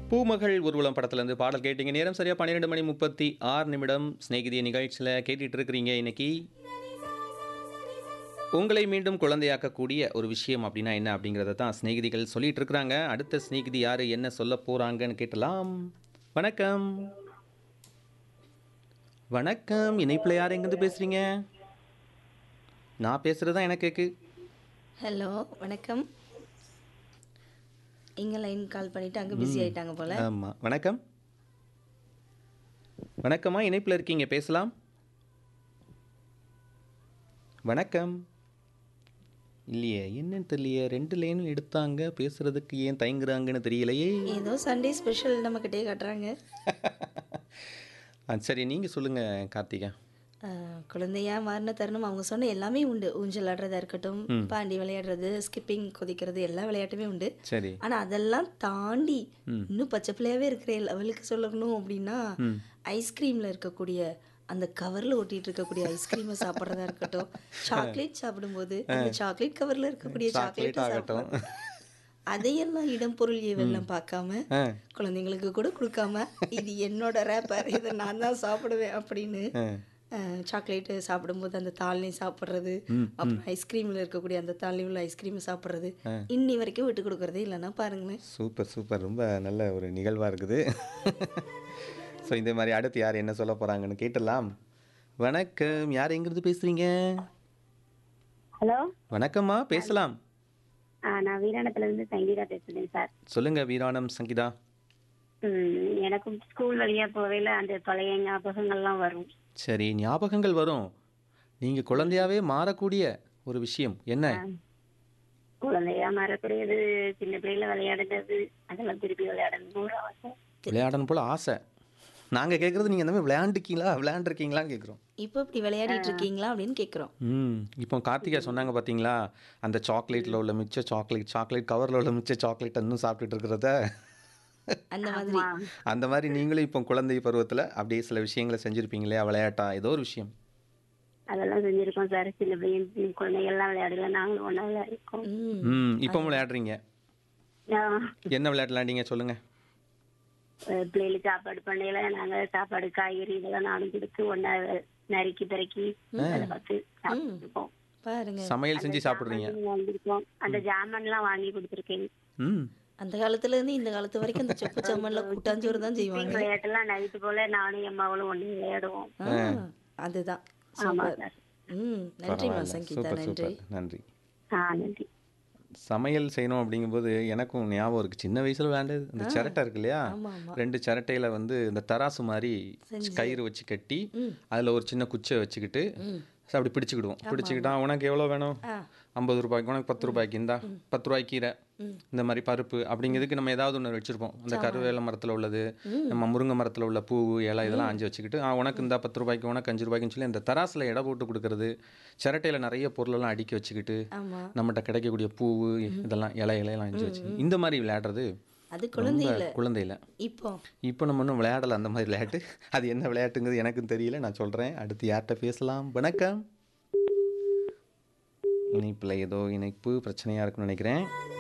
பூமகள் ஊர்வலம் படத்துலேருந்து பாடல் கேட்டீங்க நேரம் சரியாக பன்னிரெண்டு மணி முப்பத்தி ஆறு நிமிடம் சிநேகிதிய நிகழ்ச்சியில் கேட்டுட்டு இருக்கிறீங்க இன்னைக்கு உங்களை மீண்டும் குழந்தையாக்கக்கூடிய ஒரு விஷயம் அப்படின்னா என்ன அப்படிங்கிறத தான் சிநேகிதிகள் சொல்லிட்டு இருக்கிறாங்க அடுத்த சிநேகிதி யார் என்ன சொல்ல போகிறாங்கன்னு கேட்டலாம் வணக்கம் வணக்கம் இணைப்பில் யார் எங்கேருந்து பேசுகிறீங்க நான் பேசுகிறது தான் எனக்கு கேக்கு ஹலோ வணக்கம் இங்கே லைன் கால் பண்ணிட்டு அங்கே பிஸி ஆயிட்டாங்க போல ஆமாம் வணக்கம் வணக்கம்மா இணைப்பில் இருக்கீங்க பேசலாம் வணக்கம் இல்லையே என்னன்னு தெரியலையே ரெண்டு லைனும் எடுத்தாங்க பேசுறதுக்கு ஏன் தயங்குறாங்கன்னு தெரியலையே ஏதோ சண்டே ஸ்பெஷல் நம்ம கிட்டே காட்டுறாங்க ஆ, சரி நீங்கள் சொல்லுங்கள் கார்த்திகா ஆஹ், குழந்தையா மாறின தருணம் அவங்க சொன்ன எல்லாமே உண்டு ஊஞ்சல் ஆடுறதா இருக்கட்டும் பாண்டி விளையாடுறது ஸ்கிப்பிங் குதிக்கிறது எல்லா விளையாட்டுமே உண்டு சரி ஆனா அதெல்லாம் தாண்டி இன்னும் பச்சை பிள்ளையாவே இருக்கிற லெவலுக்கு சொல்லணும் அப்படின்னா ஐஸ்கிரீம்ல இருக்கக்கூடிய அந்த கவர்ல ஒட்டிட்டு இருக்கக்கூடிய ஐஸ்கிரீமை சாப்பிட்றதா இருக்கட்டும் சாக்லேட் சாப்பிடும்போது அந்த சாக்லேட் கவர்ல இருக்கக்கூடிய சாக்லேட் ஆகட்டும். அதையெல்லாம் இடம் பொருள் ஏவெல்லாம் பார்க்காம ஆ குழந்தைங்களுக்கு கூட கொடுக்காம இது என்னோட ரேப்பர் இதை நான் தான் சாப்பிடுவேன் அப்படின்னு ஆ சாக்லேட்டு சாப்பிடும்போது அந்த தாழ்னி சாப்பிட்றது அப்புறம் ஐஸ்கிரீமில் இருக்கக்கூடிய அந்த தாழ்னி உள்ள ஐஸ்கிரீமை சாப்பிட்றது இன்னி வரைக்கும் விட்டு கொடுக்கறதே இல்லைன்னா பாருங்களேன் சூப்பர் சூப்பர் ரொம்ப நல்ல ஒரு நிகழ்வாக இருக்குது ஸோ இந்த மாதிரி அடுத்து யார் என்ன சொல்ல போகிறாங்கன்னு கேட்டலாம் வணக்கம் யார் எங்கிருந்து பேசுகிறீங்க ஹலோ வணக்கம்மா பேசலாம் ஆ நான் வீராணத்துல இருந்து சங்கீதா பேசுறேன் சார் சொல்லுங்க வீராணம் சங்கீதா ம், எனக்கும் ஸ்கூல் வழியா போகையில அந்த பழைய ஞாபகங்கள்லாம் வரும் சரி ஞாபகங்கள் வரும் நீங்க குழந்தையாவே மாறக்கூடிய ஒரு விஷயம் என்ன குழந்தையா மறக்கூடியது சின்ன பிள்ளைல விளையாடுனது அதெல்லாம் திருப்பி விளையாடணும் ஒரு ஆசை விளையாடணும் போல ஆசை நாங்க கேட்குறது நீங்க இந்த மாதிரி விளையாண்டுக்கீங்களா விளையாண்டுருக்கீங்களான்னு கேட்குறோம் இப்போ இப்படி விளையாடிட்டு இருக்கீங்களா அப்படின்னு கேட்குறோம் ம் இப்போ கார்த்திகா சொன்னாங்க பார்த்தீங்களா அந்த சாக்லேட்டில் உள்ள மிச்ச சாக்லேட் சாக்லேட் கவரில் உள்ள மிச்ச சாக்லேட் இன்னும் சாப்பிட்டுட்டு இருக்கிறத அந்த மாதிரி அந்த மாதிரி நீங்களும் இப்போ குழந்தை பருவத்தில் அப்படியே சில விஷயங்களை செஞ்சுருப்பீங்க இல்லையா விளையாட்டா ஏதோ ஒரு விஷயம் அதெல்லாம் செஞ்சிருக்கோம் சார் சின்ன பையன் குழந்தைகள்லாம் விளையாடல நாங்களும் ஒன்றா விளையாடிருக்கோம் ம் ம் இப்போ விளையாடுறீங்க நான், என்ன விளையாட்டு விளையாண்டீங்க சொல்லுங்கள் அஹ், பிள்ளைகளுக்கு சாப்பாடு பண்ணையில நாங்க சாப்பாடு காய்கறி இதெல்லாம் நானும் கொடுத்து ஒன்றா நறுக்கி பிறக்கி அதை பார்த்து சாப்பிட்டுருக்கோம் பாருங்க சமையல் செஞ்சு சாப்பிட்றீங்க வாங்கியிருக்கோம் அந்த ஜாமான்லாம் வாங்கி கொடுத்துருக்கேன் ம் அந்த காலத்துல இருந்து இந்த காலத்து வரைக்கும் அந்த சொப்பு சம்மன்ல கூட்டாஞ்சோறு தான் செய்வாங்க விளையாட்டெல்லாம் நைட்டு போல நானும் எம்மாவளும் ஒண்ணு விளையாடுவோம் ஆ, அதுதான் ஆமா சூப்பர் சார் ம் நன்றிம்மா சங்கீதா சூப்பர் நன்றி சூப்பர் நன்றி ஆ நன்றி சமையல் செய்யணும் அப்படிங்கும்போது எனக்கும் ஞாபகம் இருக்குது சின்ன வயசில் விளையாண்டது இந்த சிரட்டை இருக்கு இல்லையா ஆமா ஆமா ரெண்டு சிரட்டையில் வந்து இந்த தராசு மாதிரி கயிறு வச்சு கட்டி அதில் ஒரு சின்ன குச்சை வச்சுக்கிட்டு அப்படி பிடிச்சிக்கிடுவோம் பிடிச்சிக்கிட்டா உனக்கு எவ்வளோ வேணும் ஆ. ஐம்பது ரூபாய்க்கு உனக்கு பத்து ரூபாய்க்கு இந்தா பத்து ரூபாய்க்கு கீரை இந்த மாதிரி பருப்பு அப்படிங்கிறதுக்கு நம்ம ஏதாவது ஒன்று வச்சுருப்போம் அந்த கருவேல மரத்தில் உள்ளது நம்ம முருங்கை மரத்தில் உள்ள பூ இலை இதெல்லாம் அஞ்சு வச்சுக்கிட்டு ஆ உனக்கு இந்த பத்து ரூபாய்க்கு உனக்கு அஞ்சு ரூபாய்க்குன்னு சொல்லி அந்த தராசில் எடை போட்டு கொடுக்கறது சிரட்டையில் நிறைய பொருளெல்லாம் அடுக்கி வச்சுக்கிட்டு ஆமா நம்மகிட்ட கிடைக்கக்கூடிய பூ இதெல்லாம் இலை இலையெல்லாம் அஞ்சு வச்சு இந்த மாதிரி விளையாடுறது அது குழந்தையில குழந்தையில இப்போ இப்போ நம்ம இன்னும் விளையாடல அந்த மாதிரி விளையாட்டு அது என்ன விளையாட்டுங்கிறது எனக்கும் தெரியல நான் சொல்கிறேன் அடுத்து யார்கிட்ட பேசலாம் வணக்கம் இணைப்பில் ஏதோ இணைப்பு பிரச்சனையாக இருக்குன்னு நினைக்கிறேன்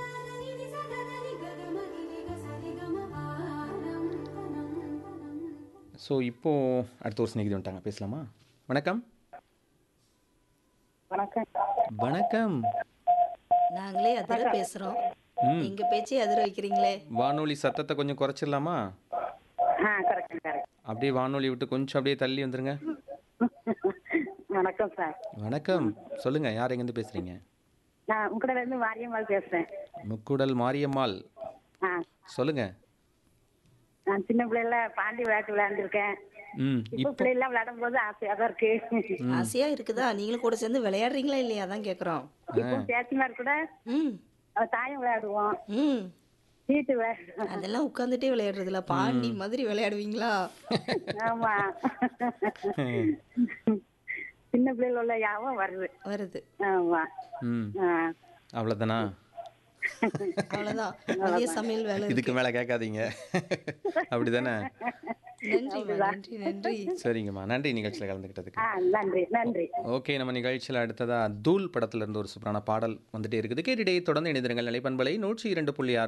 ஸோ இப்போ அடுத்த ஒரு ஸ்நேகிதி வந்துட்டாங்க பேசலாமா வணக்கம் வணக்கம் வணக்கம் நாங்களே அதிர பேசுறோம் எங்க பேச்சே அதிர வைக்கிறீங்களே வானொலி சத்தத்தை கொஞ்சம் குறைச்சிடலாமா ஆ கரெக்ட் கரெக்ட் அப்படியே வானொலி விட்டு கொஞ்சம் அப்படியே தள்ளி வந்துருங்க வணக்கம் சார் வணக்கம் சொல்லுங்க யார் எங்கேருந்து பேசுறீங்க நான் உங்ககிட்ட இருந்து மாரியம்மாள் பேசுறேன் முக்குடல் மாரியம்மாள் ஆ சொல்லுங்க நான் சின்ன பிள்ளைல பாண்டி விளையாட்டு விளையாண்டுருக்கேன் ம் இப்போ பிள்ளைலாம் விளையாடும் போது ஆசையா தான் இருக்கு ஆசையா இருக்குதா நீங்களும் கூட சேர்ந்து விளையாடுறீங்களா இல்லையா அதான் கேக்குறோம் இப்போ சேத்திமார் கூட ம் அஹ், தாயம் விளையாடுவோம் ம் சீட்டு விளையாடுவோம் அதெல்லாம் உட்காந்துட்டே விளையாடுறதுல பாண்டி மாதிரி விளையாடுவீங்களா ஆமா சின்ன பிள்ளைல உள்ள யாவும் வருது வருது ஆமா ம் ஆ. அவ்வளோதானா அவ்வளவுதான் மதிய சமையல் வேலை இதுக்கு மேலே கேட்காதீங்க அப்படிதானே நன்றிம்மா நன்றி நன்றி சரிங்கம்மா நன்றி நிகழ்ச்சியில் கலந்துக்கிட்டதுக்கு ஆ நன்றி நன்றி ஓகே நம்ம நிகழ்ச்சியில் அடுத்ததா தூள் படத்துல இருந்து ஒரு சூப்பரான பாடல் வந்துட்டே இருக்குது கேட்டுட்டே தொடர்ந்து இணைந்திருங்கள் நிலைப்பண்பலை நூற்றி இரண்டு புள்ளி ஆறு